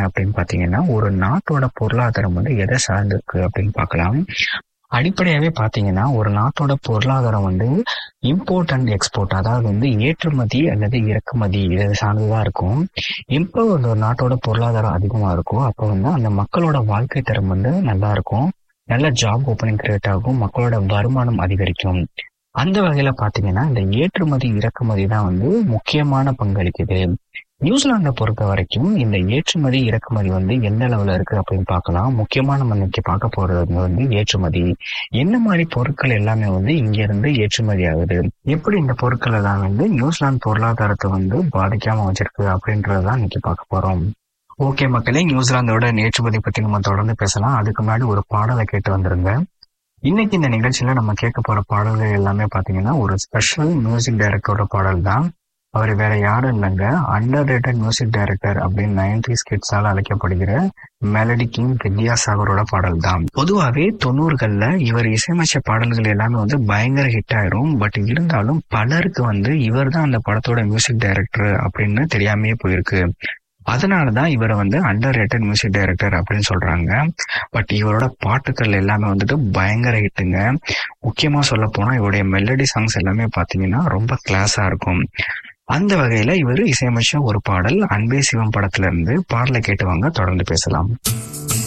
அப்படின்னு பாத்தீங்கன்னா ஒரு நாட்டோட பொருளாதாரம் வந்து எதை சார்ந்திருக்கு அப்படின்னு பார்க்கலாம் அடிப்படையாவே பாத்தீங்கன்னா ஒரு நாட்டோட பொருளாதாரம் வந்து இம்போர்ட் அண்ட் எக்ஸ்போர்ட் அதாவது வந்து ஏற்றுமதி அல்லது இறக்குமதி இதை சார்ந்துதான் இருக்கும் எப்போ வந்து ஒரு நாட்டோட பொருளாதாரம் அதிகமா இருக்கோ அப்போ வந்து அந்த மக்களோட வாழ்க்கை தரம் வந்து நல்லா இருக்கும் நல்ல ஜாப் ஓப்பனிங் கிரியேட் ஆகும் மக்களோட வருமானம் அதிகரிக்கும் அந்த வகையில பாத்தீங்கன்னா இந்த ஏற்றுமதி இறக்குமதி தான் வந்து முக்கியமான பங்களிக்குது நியூசிலாண்டை பொறுத்த வரைக்கும் இந்த ஏற்றுமதி இறக்குமதி வந்து எந்த அளவுல இருக்கு அப்படின்னு பார்க்கலாம் முக்கியமா நம்ம இன்னைக்கு பார்க்க போறது வந்து ஏற்றுமதி என்ன மாதிரி பொருட்கள் எல்லாமே வந்து இங்க இருந்து ஏற்றுமதி ஆகுது எப்படி இந்த பொருட்கள் எல்லாம் வந்து நியூசிலாந்து பொருளாதாரத்தை வந்து பாதிக்காம வச்சிருக்கு அப்படின்றதான் இன்னைக்கு பார்க்க போறோம் ஓகே மக்களே நியூசிலாந்தோட ஏற்றுமதி பத்தி நம்ம தொடர்ந்து பேசலாம் அதுக்கு முன்னாடி ஒரு பாடலை கேட்டு வந்துருங்க இன்னைக்கு இந்த நிகழ்ச்சியில நம்ம கேட்க போற பாடல்கள் எல்லாமே பாத்தீங்கன்னா ஒரு ஸ்பெஷல் மியூசிக் டைரக்டரோட பாடல் தான் அவர் வேற யாரும் இல்லைங்க அண்டர் ரேட்டட் மியூசிக் டைரக்டர் அப்படின்னு நைன்டி ஸ்கிட்ஸால அழைக்கப்படுகிற மெலடி கிங் வித்யாசாகரோட பாடல் தான் பொதுவாகவே தொண்ணூறுகள்ல இவர் இசையமைச்ச பாடல்கள் எல்லாமே வந்து பயங்கர ஹிட் ஆயிரும் பட் இருந்தாலும் பலருக்கு வந்து இவர் தான் அந்த படத்தோட மியூசிக் டைரக்டர் அப்படின்னு தெரியாமையே போயிருக்கு அதனாலதான் இவரை வந்து அண்டர் ரேட்டட் மியூசிக் டைரக்டர் அப்படின்னு சொல்றாங்க பட் இவரோட பாட்டுக்கள் எல்லாமே வந்துட்டு பயங்கர ஹிட்டுங்க முக்கியமா சொல்ல போனா இவருடைய மெலடி சாங்ஸ் எல்லாமே பாத்தீங்கன்னா ரொம்ப கிளாஸா இருக்கும் அந்த வகையில இவர் இசையமைச்ச ஒரு பாடல் அன்பே சிவம் படத்துல இருந்து பாடலை கேட்டுவாங்க தொடர்ந்து பேசலாம்